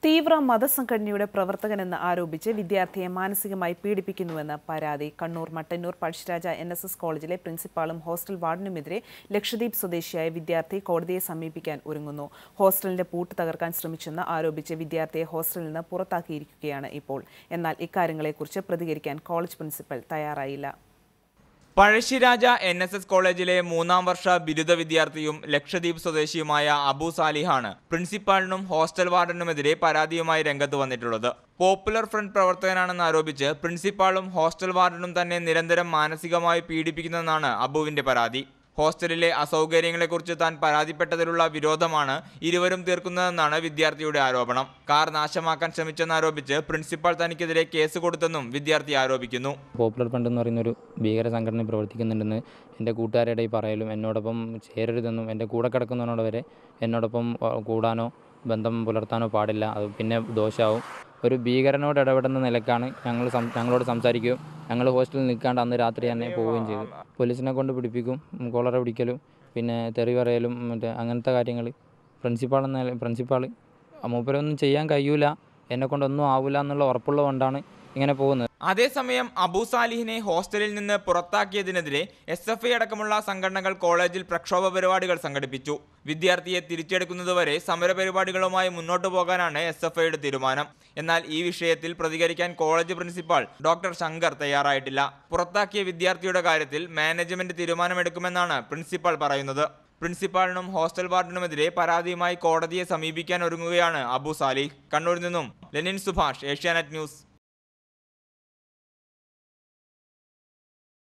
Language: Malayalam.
തീവ്ര മതസംഘടനയുടെ പ്രവർത്തകനെന്ന് ആരോപിച്ച് വിദ്യാർത്ഥിയെ മാനസികമായി പീഡിപ്പിക്കുന്നുവെന്ന് പരാതി Kannur Mattannur Pazhassiraja N S S കോളേജിലെ പ്രിൻസിപ്പാളും ഹോസ്റ്റൽ വാർഡനുമെതിരെ ലക്ഷദ്വീപ് സ്വദേശിയായ വിദ്യാർത്ഥി കോടതിയെ സമീപിക്കാൻ ഒരുങ്ങുന്നു ഹോസ്റ്റലിന്റെ പൂട്ട് തകർക്കാൻ ശ്രമിച്ചെന്ന് ആരോപിച്ച് വിദ്യാർത്ഥിയെ ഹോസ്റ്റലിൽ നിന്ന് പുറത്താക്കിയിരിക്കുകയാണ് ഇപ്പോൾ എന്നാൽ ഇക്കാര്യങ്ങളെക്കുറിച്ച് പ്രതികരിക്കാൻ കോളേജ് പ്രിൻസിപ്പൽ തയ്യാറായില്ല പഴശ്ശിരാജ എൻ എസ് എസ് കോളേജിലെ മൂന്നാം വർഷ ബിരുദ വിദ്യാർത്ഥിയും ലക്ഷദ്വീപ് സ്വദേശിയുമായ അബു സാലിഹാണ് പ്രിൻസിപ്പാളിനും ഹോസ്റ്റൽ വാർഡനുമെതിരെ പരാതിയുമായി രംഗത്ത് വന്നിട്ടുള്ളത് പോപ്പുലർ ഫ്രണ്ട് പ്രവർത്തകനാണെന്ന് ആരോപിച്ച് പ്രിൻസിപ്പാളും ഹോസ്റ്റൽ വാർഡനും തന്നെ നിരന്തരം മാനസികമായി പീഡിപ്പിക്കുന്നതെന്നാണ് അബുവിന്റെ പരാതി ഹോസ്റ്റലിലെ അസൗകര്യങ്ങളെക്കുറിച്ച് താൻ പരാതിപ്പെട്ടതിലുള്ള വിരോധമാണ് ഇരുവരും തീർക്കുന്നതെന്നാണ് വിദ്യാർത്ഥിയുടെ ആരോപണം കാർ നാശമാക്കാൻ ശ്രമിച്ചെന്നാരോപിച്ച് പ്രിൻസിപ്പാൾ തനിക്കെതിരെ കേസ് കൊടുത്തെന്നും വിദ്യാർത്ഥി ആരോപിക്കുന്നു പോപ്പുലർ ഫണ്ട് എന്ന് പറയുന്നൊരു ഭീകര സംഘടന പ്രവർത്തിക്കുന്നുണ്ടെന്ന് എൻ്റെ കൂട്ടുകാരുടെ പറയലും എന്നോടൊപ്പം ചേരരുതെന്നും എൻ്റെ കൂടെ കിടക്കുന്നവനോട് വരെ എന്നോടൊപ്പം അഹ്, കൂടാനോ ബന്ധം പുലർത്താനോ പാടില്ല അത് പിന്നെ ദോഷമാവും ഒരു ഭീകരനോട് ഇടപെടുന്ന നിലക്കാണ് ഞങ്ങൾ സം ഞങ്ങളോട് സംസാരിക്കുകയും ഞങ്ങൾ ഹോസ്റ്റലിൽ നിൽക്കാണ്ട് അന്ന് രാത്രി തന്നെ പോവുകയും ചെയ്തു പോലീസിനെ കൊണ്ട് പിടിപ്പിക്കും ഉം, കൊളറ പിടിക്കലും പിന്നെ തെറി പറയലും മറ്റേ അങ്ങനത്തെ കാര്യങ്ങൾ പ്രിൻസിപ്പാൾ എന്ന പ്രിൻസിപ്പാൾ മൂപ്പരൊന്നും ചെയ്യാൻ കഴിയൂല എന്നെ കൊണ്ടൊന്നും ആവില്ല എന്നുള്ള ഉറപ്പുള്ളതുകൊണ്ടാണ് ഇങ്ങനെ പോകുന്നത് അതേസമയം അബു സാലിഹിനെ ഹോസ്റ്റലിൽ നിന്ന് പുറത്താക്കിയതിനെതിരെ എസ് എഫ് ഐ അടക്കമുള്ള സംഘടനകൾ കോളേജിൽ പ്രക്ഷോഭ പരിപാടികൾ സംഘടിപ്പിച്ചു വിദ്യാർത്ഥിയെ തിരിച്ചെടുക്കുന്നതുവരെ സമരപരിപാടികളുമായി മുന്നോട്ടു പോകാനാണ് എസ് എഫ് ഐയുടെ തീരുമാനം എന്നാൽ ഈ വിഷയത്തിൽ പ്രതികരിക്കാൻ കോളേജ് പ്രിൻസിപ്പാൾ ഡോക്ടർ ശങ്കർ തയ്യാറായിട്ടില്ല പുറത്താക്കിയ വിദ്യാർത്ഥിയുടെ കാര്യത്തിൽ മാനേജ്മെന്റ് തീരുമാനമെടുക്കുമെന്നാണ് പ്രിൻസിപ്പാൾ പറയുന്നത് പ്രിൻസിപ്പാളിനും ഹോസ്റ്റൽ വാർഡനുമെതിരെ പരാതിയുമായി കോടതിയെ സമീപിക്കാൻ ഒരുങ്ങുകയാണ് അബു സാലിഹ് കണ്ണൂരിൽ നിന്നും ലെനിൻ സുഭാഷ് ഏഷ്യാനെറ്റ് ന്യൂസ്